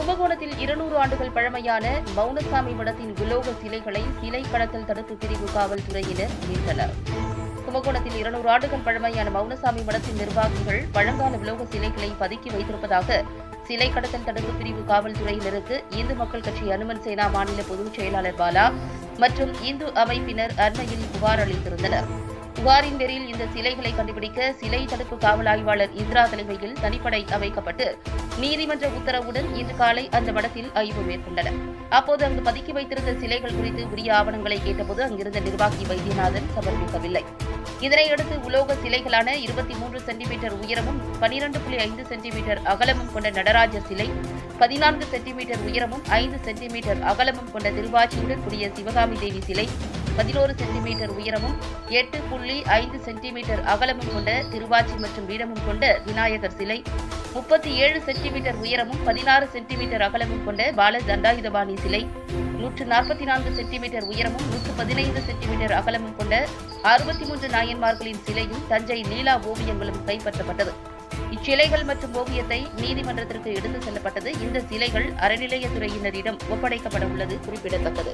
கும்பகோணத்தில் இருநூறு ஆண்டுகள் பழமையான மௌனசாமி மடத்தின் உலோக சிலைகளை சிலை கடத்தல் தடுப்பு பிரிவு காவல்துறையினர் மீட்டனர் கும்பகோணத்தில் இருநூறு ஆண்டுகள் பழமையான மௌனசாமி மடத்தின் நிர்வாகிகள் பழங்கால உலோக சிலைகளை பதுக்கி வைத்திருப்பதாக சிலை கடத்தல் தடுப்பு பிரிவு காவல்துறையினருக்கு இந்து மக்கள் கட்சி அனுமன் சேனா மாநில பொதுச் செயலாளர் பாலா மற்றும் இந்து அமைப்பினர் அண்மையில் புகார் அளித்திருந்தனர் புகாரின் பேரில் இந்த சிலைகளை கண்டுபிடிக்க சிலை தடுப்பு காவல் ஆய்வாளர் இந்திரா தலைமையில் தனிப்படை அமைக்கப்பட்டு நீதிமன்ற உத்தரவுடன் இன்று காலை அந்த மடத்தில் ஆய்வு மேற்கொண்டனர் அப்போது அங்கு பதுக்கி வைத்திருந்த சிலைகள் குறித்து உரிய ஆவணங்களை கேட்டபோது அங்கிருந்த நிர்வாகி வைத்தியநாதன் சமர்ப்பிக்கவில்லை இதனையடுத்து உலோக சிலைகளான இருபத்தி மூன்று சென்டிமீட்டர் உயரமும் பனிரெண்டு புள்ளி ஐந்து சென்டிமீட்டர் அகலமும் கொண்ட நடராஜர் சிலை பதினான்கு சென்டிமீட்டர் உயரமும் ஐந்து சென்டிமீட்டர் அகலமும் கொண்ட திருவாச்சியுடன் கூடிய சிவகாமி தேவி சிலை பதினோரு சென்டிமீட்டர் உயரமும் எட்டு புள்ளி ஐந்து சென்டிமீட்டர் அகலமும் கொண்ட திருவாச்சி மற்றும் வீடமும் கொண்ட விநாயகர் சிலை முப்பத்தி ஏழு சென்டிமீட்டர் உயரமும் பதினாறு சென்டிமீட்டர் அகலமும் கொண்ட பால தண்டாயுதபாணி சிலை நூற்று நாற்பத்தி நான்கு சென்டிமீட்டர் உயரமும் நூற்று பதினைந்து சென்டிமீட்டர் அகலமும் கொண்ட அறுபத்தி மூன்று நாயன்மார்களின் சிலையும் தஞ்சை லீலா ஓவியங்களும் கைப்பற்றப்பட்டது இச்சிலைகள் மற்றும் ஓவியத்தை நீதிமன்றத்திற்கு எடுத்துச் செல்லப்பட்டது இந்த சிலைகள் அறநிலையத்துறையினரிடம் ஒப்படைக்கப்பட உள்ளது குறிப்பிடத்தக்கது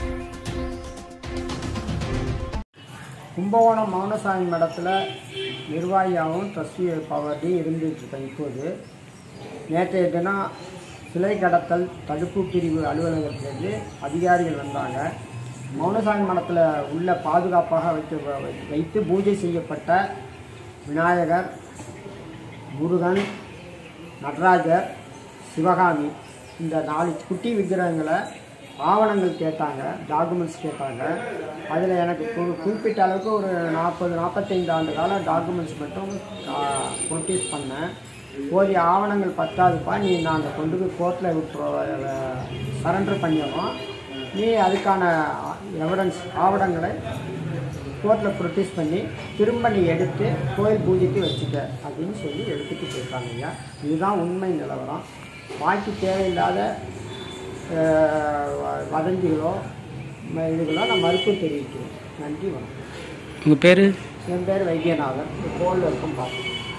கும்பகோணம் மௌனசாமி மடத்தில் நிர்வாகியாகவும் ட்ரஸ்டி பவர்லையும் இருந்துட்டு இருக்கேன் இப்போது நேற்றைய தினம் சிலை கடத்தல் தடுப்பு பிரிவு அலுவலகத்திலிருந்து அதிகாரிகள் வந்தாங்க மௌனசாமி மடத்தில் உள்ள பாதுகாப்பாக வைத்து வைத்து பூஜை செய்யப்பட்ட விநாயகர் முருகன் நடராஜர் சிவகாமி இந்த நாலு குட்டி விக்கிரகங்களை ஆவணங்கள் கேட்டாங்க டாக்குமெண்ட்ஸ் கேட்டாங்க அதில் எனக்கு ஒரு குறிப்பிட்ட அளவுக்கு ஒரு நாற்பது நாற்பத்தைந்து ஆண்டு கால டாக்குமெண்ட்ஸ் மட்டும் ப்ரொடியூஸ் பண்ணேன் போதிய ஆவணங்கள் பத்தாதுப்பா நீ நாங்கள் கொண்டு போய் கோர்ட்டில் சரண்டர் பண்ணிடுறோம் நீ அதுக்கான எவிடன்ஸ் ஆவணங்களை கோர்ட்டில் ப்ரொடியூஸ் பண்ணி திரும்ப நீ எடுத்து கோயில் பூஜைக்கு வச்சுக்க அப்படின்னு சொல்லி எடுத்துகிட்டு போயிருக்காங்க ஐயா இதுதான் உண்மை நிலவரம் பாக்கி தேவையில்லாத அஹ், வ- வதந்திகளோ ம- இதுகளோ நான் மறுப்பு தெரிவிக்கிறேன் நன்றி வணக்கம் உங்கள் பேர் என் பேர் வைத்தியநாதன் கோவில் இருக்கும் பார்த்து